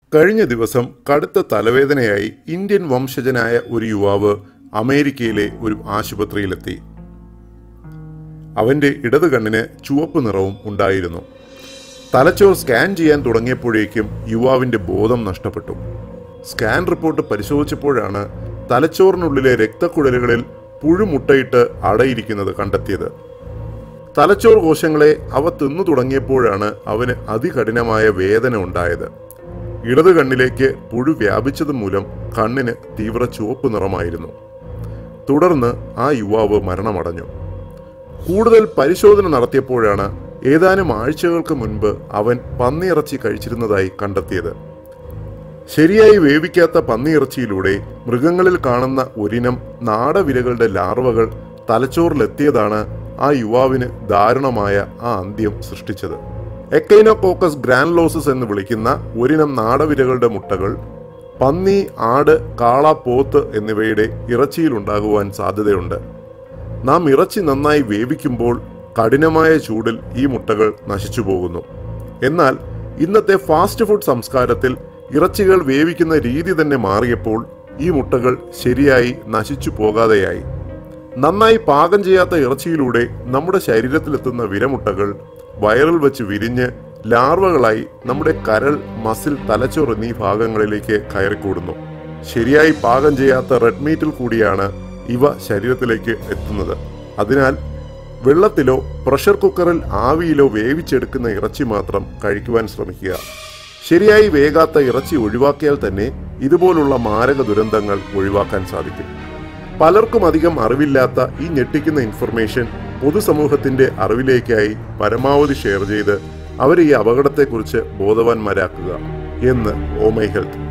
കഴിഞ്ഞ ദിവസം കടുത്ത തലവേദനയായി ഇന്ത്യൻ വംശജനായ ഒരു യുവാവ് അമേരിക്കയിലെ ഒരു ആശുപത്രിയിലെത്തി അവന്റെ ഇടത് കണ്ണിന് ചുവപ്പ് നിറവും ഉണ്ടായിരുന്നു തലച്ചോർ സ്കാൻ ചെയ്യാൻ തുടങ്ങിയപ്പോഴേക്കും യുവാവിന്റെ ബോധം നഷ്ടപ്പെട്ടു സ്കാൻ റിപ്പോർട്ട് പരിശോധിച്ചപ്പോഴാണ് തലച്ചോറിനുള്ളിലെ രക്തക്കുഴലുകളിൽ പുഴുമുട്ടയിട്ട് അടയിരിക്കുന്നത് കണ്ടെത്തിയത് തലച്ചോർ കോശങ്ങളെ അവ തിന്നു തുടങ്ങിയപ്പോഴാണ് അവന് അതികഠിനമായ വേദന ഉണ്ടായത് ഇടത് കണ്ണിലേക്ക് പുഴു വ്യാപിച്ചത് മൂലം കണ്ണിന് തീവ്ര ചുവപ്പ് നിറമായിരുന്നു തുടർന്ന് ആ യുവാവ് മരണമടഞ്ഞു കൂടുതൽ പരിശോധന നടത്തിയപ്പോഴാണ് ഏതാനും ആഴ്ചകൾക്ക് മുൻപ് അവൻ പന്നിയിറച്ചി കഴിച്ചിരുന്നതായി കണ്ടെത്തിയത് ശരിയായി വേവിക്കാത്ത പന്നിയിറച്ചിയിലൂടെ മൃഗങ്ങളിൽ കാണുന്ന ഒരിനം നാടവിരകളുടെ ലാർവകൾ തലച്ചോറിലെത്തിയതാണ് ആ യുവാവിന് ദാരുണമായ ആ അന്ത്യം സൃഷ്ടിച്ചത് എക്കൈനോകോക്കസ് ഗ്രാൻലോസസ് എന്ന് വിളിക്കുന്ന ഒരിനം നാടവിരകളുടെ മുട്ടകൾ പന്നി ആട് കാള പോത്ത് എന്നിവയുടെ ഇറച്ചിയിലുണ്ടാകുവാൻ സാധ്യതയുണ്ട് നാം ഇറച്ചി നന്നായി വേവിക്കുമ്പോൾ കഠിനമായ ചൂടിൽ ഈ മുട്ടകൾ നശിച്ചു പോകുന്നു എന്നാൽ ഇന്നത്തെ ഫാസ്റ്റ് ഫുഡ് സംസ്കാരത്തിൽ ഇറച്ചികൾ വേവിക്കുന്ന രീതി തന്നെ മാറിയപ്പോൾ ഈ മുട്ടകൾ ശരിയായി നശിച്ചു പോകാതെയായി നന്നായി പാകം ചെയ്യാത്ത ഇറച്ചിയിലൂടെ നമ്മുടെ ശരീരത്തിലെത്തുന്ന വിരമുട്ടകൾ വയറിൽ വെച്ച് വിരിഞ്ഞ് ലാർവകളായി നമ്മുടെ കരൾ മസിൽ തലച്ചോർ എന്നീ ഭാഗങ്ങളിലേക്ക് കയറിക്കൂടുന്നു ശരിയായി പാകം ചെയ്യാത്ത റെഡ് മീറ്റിൽ കൂടിയാണ് ഇവ ശരീരത്തിലേക്ക് എത്തുന്നത് അതിനാൽ വെള്ളത്തിലോ പ്രഷർ കുക്കറിൽ ആവിയിലോ വേവിച്ചെടുക്കുന്ന ഇറച്ചി മാത്രം കഴിക്കുവാൻ ശ്രമിക്കുക ശരിയായി വേകാത്ത ഇറച്ചി ഒഴിവാക്കിയാൽ തന്നെ ഇതുപോലുള്ള മാരക ദുരന്തങ്ങൾ ഒഴിവാക്കാൻ സാധിക്കും പലർക്കും അധികം അറിവില്ലാത്ത ഈ ഞെട്ടിക്കുന്ന ഇൻഫർമേഷൻ പൊതുസമൂഹത്തിന്റെ അറിവിലേക്കായി പരമാവധി ഷെയർ ചെയ്ത് അവരെ ഈ അപകടത്തെക്കുറിച്ച് ബോധവാന്മാരാക്കുക എന്ന് ഓമൈ ഹെൽത്ത്